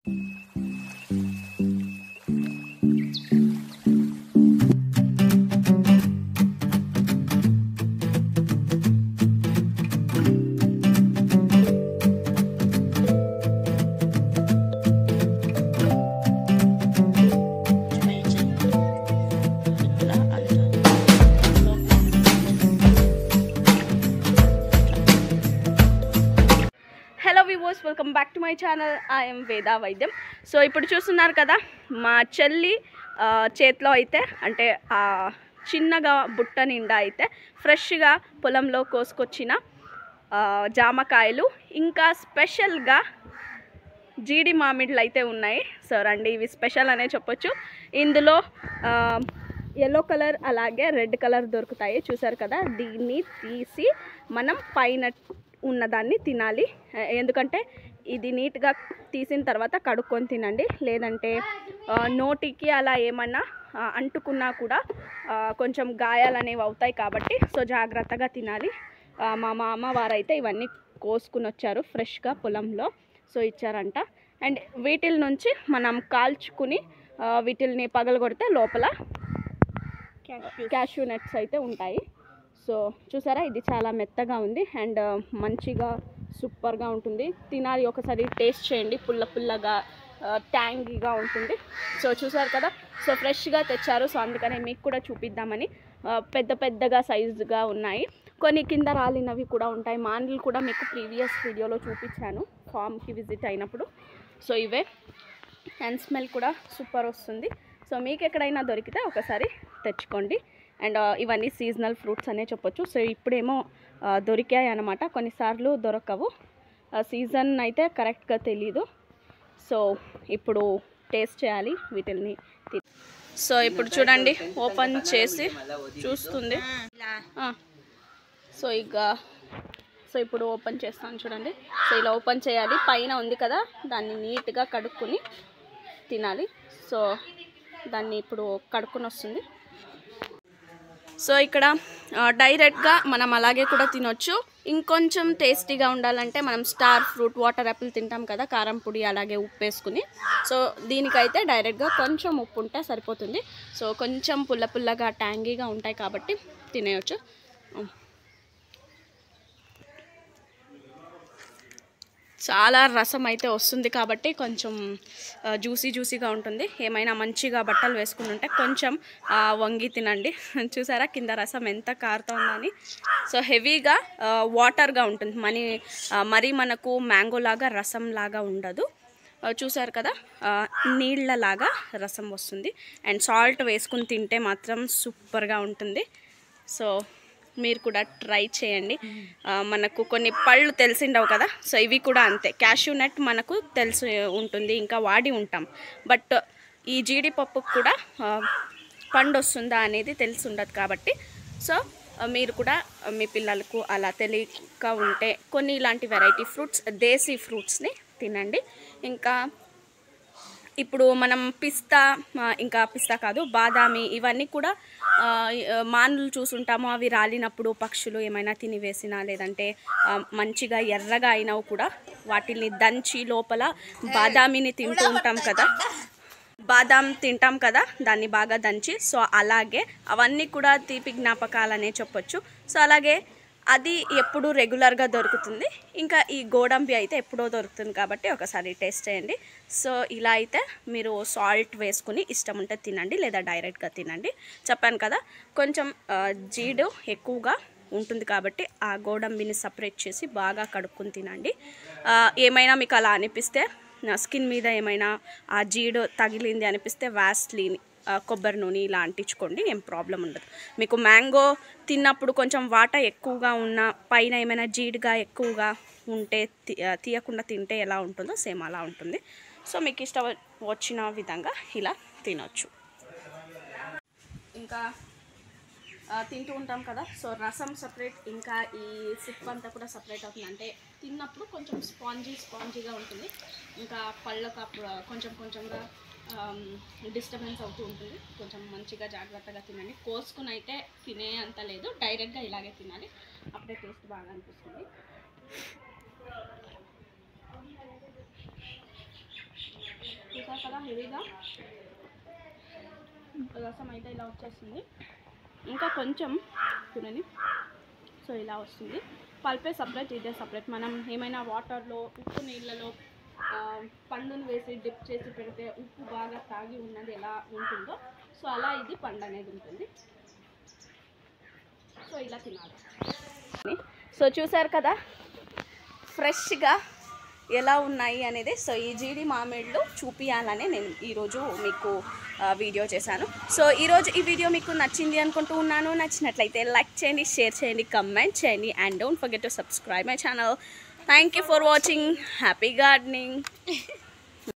Hello వివోస్ welcome back to my channel I'm Veda వైద్యం so ఇప్పుడు చూస్తున్నారు కదా మా చెల్లి ఆ, చేతిలో అయితే అంటే ఆ చిన్నగా బుట్ట నిండా అయితే ఫ్రెష్గా పొలంలో కోసుకొచ్చిన ఆ, జామకాయలు ఇంకా స్పెషల్గా జీడి మామిడిలు అయితే ఉన్నాయి సో రండి ఇవి స్పెషల్ అనే చెప్పొచ్చు ఇందులో ఎల్లో కలర్ అలాగే రెడ్ కలర్ దొరుకుతాయి చూసారు కదా దీన్ని తీసి మనం పైన ఉన్నదాన్ని తినాలి ఆ, ఎందుకంటే ఇది నీట్గా తీసిన తర్వాత కడుక్కొని తినండి లేదంటే ఆ, నోటికి అలా ఏమన్నా ఆ, అంటుకున్నా కూడా ఆ, కొంచెం గాయాలు అనేవి అవుతాయి కాబట్టి సో జాగ్రత్తగా తినాలి ఆ, మా మామ వారైతే ఇవన్నీ కోసుకుని వచ్చారు ఫ్రెష్గా పొలంలో సో ఇచ్చారంట అండ్ వీటిల నుంచి మనం కాల్చుకుని ఆ, వీటిల్ని పగలగొడితే లోపల క్యాష్యూ నట్స్ అయితే ఉంటాయి సో చూసారా ఇది చాలా మెత్తగా ఉంది అండ్ మంచిగా సూపర్గా ఉంటుంది తినాలి ఒకసారి టేస్ట్ చేయండి పుల్ల పుల్లగా ట్యాంగీగా ఉంటుంది సో చూసారు కదా సో ఫ్రెష్గా తెచ్చారు సో అందుకనే మీకు కూడా చూపిద్దామని ఆ, పెద్ద పెద్దగా సైజుగా ఉన్నాయి కొన్ని కింద రాలినవి కూడా ఉంటాయి మాండ్లు కూడా మీకు ప్రీవియస్ వీడియోలో చూపించాను ఫామ్కి విజిట్ అయినప్పుడు సో ఇవే అండ్ స్మెల్ కూడా సూపర్ వస్తుంది సో మీకు ఎక్కడైనా దొరికితే ఒకసారి తెచ్చుకోండి అండ్ ఇవన్నీ సీజనల్ ఫ్రూట్స్ అనే చెప్పొచ్చు సో ఇప్పుడేమో ఆ, దొరికాయి అన్నమాట కొన్నిసార్లు దొరకవు సీజన్ అయితే కరెక్ట్గా తెలీదు సో ఇప్పుడు టేస్ట్ చేయాలి వీటిని తి- సో ఇప్పుడు చూడండి ఓపెన్ చేసి చూస్తుంది ఆ. సో ఇక సో ఇప్పుడు ఓపెన్ చేస్తాను చూడండి సో ఇలా ఓపెన్ చేయాలి పైన ఉంది కదా దాన్ని నీట్గా కడుక్కుని తినాలి సో దాన్ని ఇప్పుడు కడుక్కుని వస్తుంది సో ఇక్కడ ఆ, డైరెక్ట్గా మనం అలాగే కూడా తినొచ్చు ఇంకొంచెం టేస్టీగా ఉండాలంటే మనం స్టార్ ఫ్రూట్ వాటర్ యాపిల్ తింటాం కదా కారం పొడి అలాగే ఉప్పు వేసుకుని సో దీనికైతే డైరెక్ట్గా కొంచెం ఉప్పు ఉంటే సరిపోతుంది సో కొంచెం పుల్ల పుల్లగా ట్యాంగీగా ఉంటాయి కాబట్టి తినేయచ్చు చాలా రసం అయితే వస్తుంది కాబట్టి కొంచెం జ్యూసీ జ్యూసీగా ఉంటుంది ఏమైనా మంచిగా బట్టలు వేసుకుని ఉంటే కొంచెం ఆ, వంగి తినండి చూసారా కింద రసం ఎంత కారుతోందని సో హెవీగా వాటర్గా ఉంటుంది మనీ ఆ, మరీ మనకు మ్యాంగో లాగా రసం లాగా ఉండదు ఆ, చూసారు కదా ఆ, నీళ్ళలాగా రసం వస్తుంది అండ్ సాల్ట్ వేసుకుని తింటే మాత్రం సూపర్గా ఉంటుంది సో మీరు కూడా ట్రై చేయండి ఆ, మనకు కొన్ని పళ్ళు తెలిసిండవు కదా సో ఇవి కూడా అంతే క్యాష్యూ నట్ మనకు తెలిసి ఉంటుంది ఇంకా వాడి ఉంటాం బట్ ఈ జీడిపప్పుకు కూడా ఆ, పండు వస్తుందా అనేది తెలిసి ఉండదు కాబట్టి సో ఆ, మీరు కూడా ఆ, మీ పిల్లలకు అలా తెలియక ఉంటే కొన్ని ఇలాంటి వెరైటీ ఫ్రూట్స్ దేశీ ఫ్రూట్స్ని తినండి ఇంకా ఇప్పుడు మనం పిస్తా ఆ, ఇంకా పిస్తా కాదు బాదామి ఇవన్నీ కూడా ఆ, ఆ, మానులు చూసుంటాము అవి రాలినప్పుడు పక్షులు ఏమైనా తినివేసినా లేదంటే ఆ, మంచిగా ఎర్రగా అయినవి కూడా వాటిని దంచి లోపల బాదామిని తింటూ ఉంటాం కదా బాదాం తింటాం కదా దాన్ని బాగా దంచి సో అలాగే అవన్నీ కూడా తీపి జ్ఞాపకాలనే చెప్పొచ్చు సో అలాగే అది ఎప్పుడు రెగ్యులర్గా దొరుకుతుంది ఇంకా ఈ గోడంబి అయితే ఎప్పుడో దొరుకుతుంది కాబట్టి ఒకసారి టేస్ట్ చేయండి సో ఇలా అయితే మీరు సాల్ట్ వేసుకుని ఇష్టం ఉంటే తినండి లేదా డైరెక్ట్గా తినండి చెప్పాను కదా కొంచెం ఆ, జీడు ఎక్కువగా ఉంటుంది కాబట్టి ఆ గోడంబిని సపరేట్ చేసి బాగా కడుక్కుని తినండి ఆ, ఏమైనా మీకు అలా అనిపిస్తే నా స్కిన్ మీద ఏమైనా ఆ జీడు తగిలింది అనిపిస్తే వ్యాస్లీన్ ఆ, కొబ్బరి నూనె ఇలా అంటించుకోండి ఏం ప్రాబ్లం ఉండదు మీకు మ్యాంగో తిన్నప్పుడు కొంచెం వాట ఎక్కువగా ఉన్న పైన ఏమైనా జీడిగా ఎక్కువగా ఉంటే తి- ఆ, తీయకుండా తింటే ఎలా ఉంటుందో సేమ్ అలా ఉంటుంది సో మీకు ఇష్టం వచ్చిన విధంగా ఇలా తినొచ్చు ఇంకా ఆ, తింటూ ఉంటాం కదా సో రసం సపరేట్ ఇంకా ఈ సిప్ అంతా కూడా సపరేట్ అవుతుంది అంటే తిన్నప్పుడు కొంచెం స్పాంజీ స్పాంజీగా ఉంటుంది ఇంకా పళ్ళకు అప్పుడు కొంచెం కొంచెంగా డిస్టర్బెన్స్ అవుతూ ఉంటుంది కొంచెం మంచిగా జాగ్రత్తగా తినండి కోసుకుని అయితే తినే అంత లేదు డైరెక్ట్గా ఇలాగే తినాలి అప్పుడే టేస్ట్ బాగా అనిపిస్తుంది చాలా హెవీగా రసం అయితే ఇలా వచ్చేస్తుంది ఇంకా కొంచెం చూడండి సో ఇలా వస్తుంది పల్పే సపరేట్ ఇదే సపరేట్ మనం ఏమైనా వాటర్లో ఉప్పు నీళ్ళలో ఆ, పండును వేసి డిప్ చేసి పెడితే ఉప్పు బాగా తాగి ఉన్నది ఎలా ఉంటుందో సో అలా ఇది పండు అనేది ఉంటుంది సో ఇలా తినాలి సో చూసారు కదా ఫ్రెష్గా ఎలా ఉన్నాయి అనేది సో ఈ జీడి మామిళ్ళు చూపియాలని నేను ఈరోజు మీకు ఆ, వీడియో చేశాను సో ఈరోజు ఈ వీడియో మీకు నచ్చింది అనుకుంటూ ఉన్నాను నచ్చినట్లయితే లైక్ చేయండి షేర్ చేయండి కమెంట్ చేయండి and don't forget to subscribe my channel thank you for watching happy gardening